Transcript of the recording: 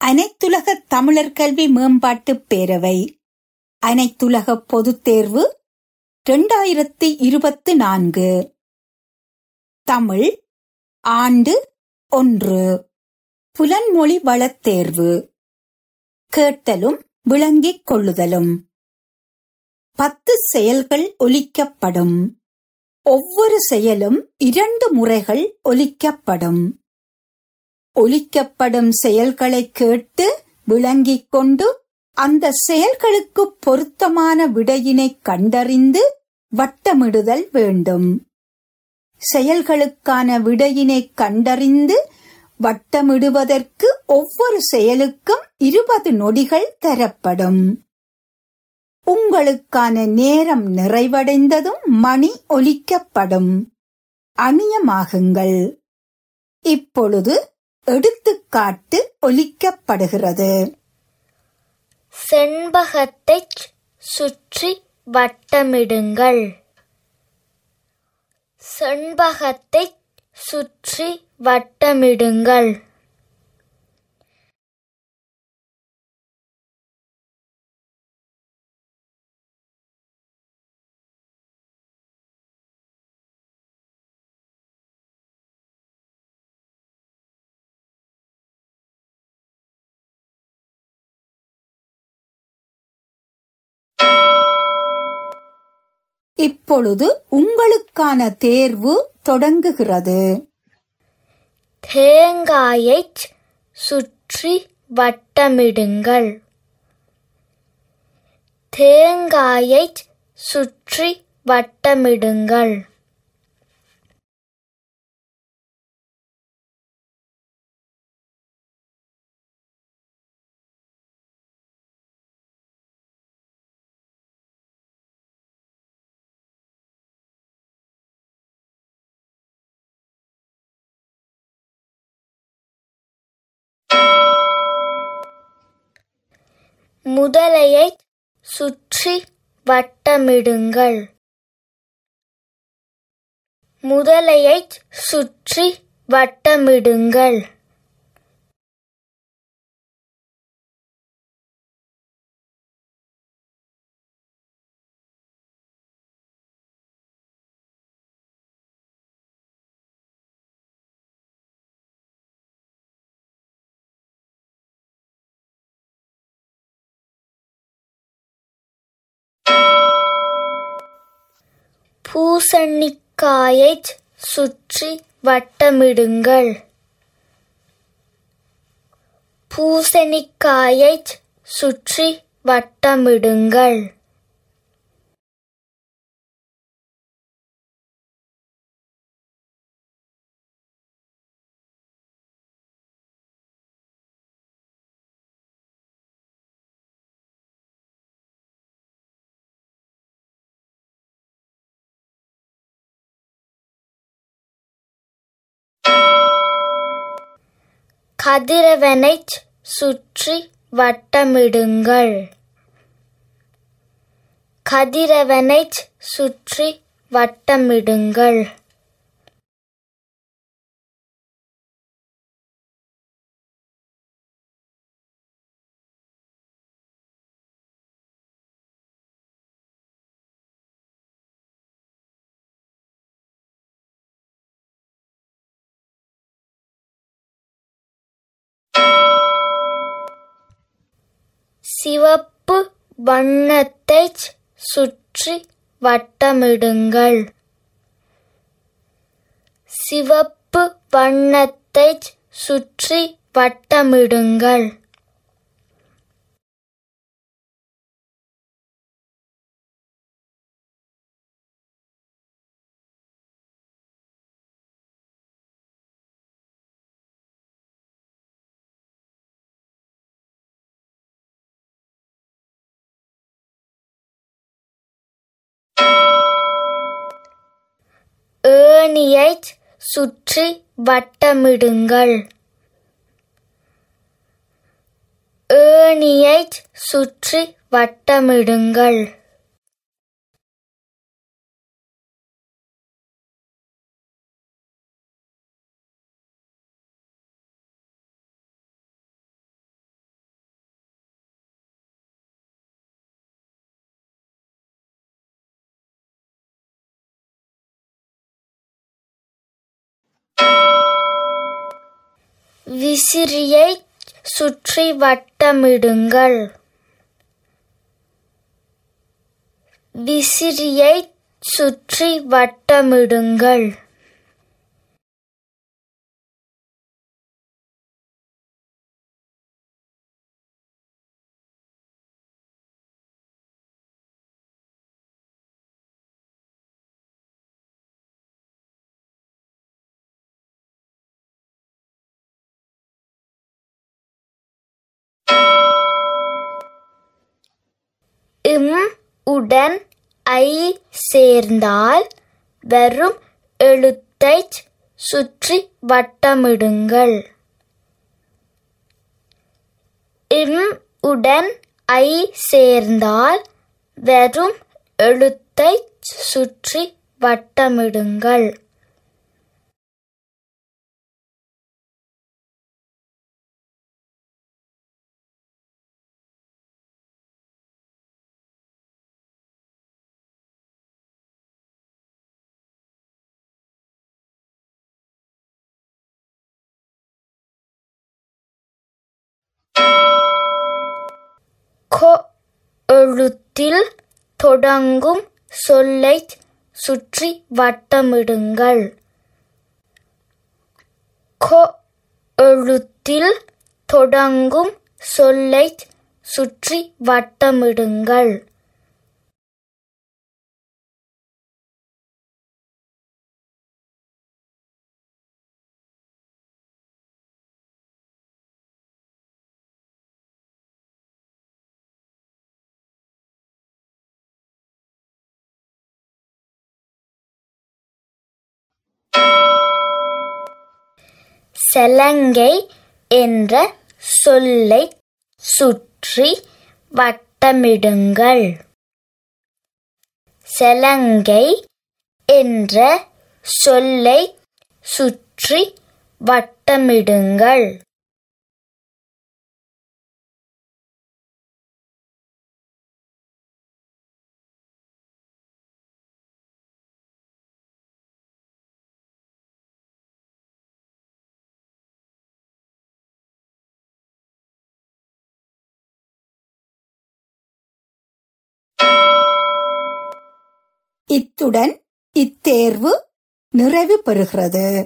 அனைத்துலக தமிழர் கல்வி மேம்பாட்டுப் பேரவை அனைத்துலக பொதுத் தேர்வு இரண்டாயிரத்தி இருபத்து நான்கு தமிழ் ஆண்டு ஒன்று புலன்மொழி வளத் தேர்வு கேட்டலும் விளங்கிக் கொள்ளுதலும் பத்து செயல்கள் ஒலிக்கப்படும் ஒவ்வொரு செயலும் இரண்டு முறைகள் ஒலிக்கப்படும் ஒலிக்கப்படும் செயல்களைக் கேட்டு விளங்கிக் கொண்டு அந்த செயல்களுக்கு பொருத்தமான விடையினைக் கண்டறிந்து வட்டமிடுதல் வேண்டும் செயல்களுக்கான விடையினைக் கண்டறிந்து வட்டமிடுவதற்கு ஒவ்வொரு செயலுக்கும் இருபது நொடிகள் தரப்படும் உங்களுக்கான நேரம் நிறைவடைந்ததும் மணி ஒலிக்கப்படும் அணியமாகுங்கள் இப்பொழுது எடுத்துக்காட்டு ஒலிக்கப்படுகிறது செண்பகத்தைச் சுற்றி வட்டமிடுங்கள் செண்பகத்தைச் சுற்றி வட்டமிடுங்கள் இப்பொழுது உங்களுக்கான தேர்வு தொடங்குகிறது தேங்காயைச் சுற்றி வட்டமிடுங்கள் தேங்காயைச் சுற்றி வட்டமிடுங்கள் முதலையைச் சுற்றி வட்டமிடுங்கள் முதலையைச் சுற்றி வட்டமிடுங்கள் பூசணிக்காயைச் சுற்றி வட்டமிடுங்கள் பூசணிக்காயைச் சுற்றி வட்டமிடுங்கள் கதிரவனைச் சுற்றி வட்டமிடுங்கள் கதிரவனைச் சுற்றி வட்டமிடுங்கள் சிவப்பு வண்ணத்தைச் சுற்றி வட்டமிடுங்கள் சிவப்பு வண்ணத்தைச் சுற்றி வட்டமிடுங்கள் ஏணியைச் சுற்றி வட்டமிடுங்கள் ஏணியைச் சுற்றி வட்டமிடுங்கள் விசிறியை சுற்றி வட்டமிடுங்கள் விசிறியை சுற்றி வட்டமிடுங்கள் இம் உடன் ஐ சேர்ந்தால் வெறும் எழுத்தைச் சுற்றி வட்டமிடுங்கள் இம் உடன் ஐ சேர்ந்தால் வெறும் எழுத்தைச் சுற்றி வட்டமிடுங்கள் கொ எழுத்தில் தொடங்கும் சொல்லைச் சுற்றி வட்டமிடுங்கள் கொ எழுத்தில் தொடங்கும் சொல்லைச் சுற்றி வட்டமிடுங்கள் செலங்கை என்ற சொல்லைச் சுற்றி வட்டமிடுங்கள் செலங்கை என்ற சொல்லைச் சுற்றி வட்டமிடுங்கள் இத்துடன் இத்தேர்வு நிறைவு பெறுகிறது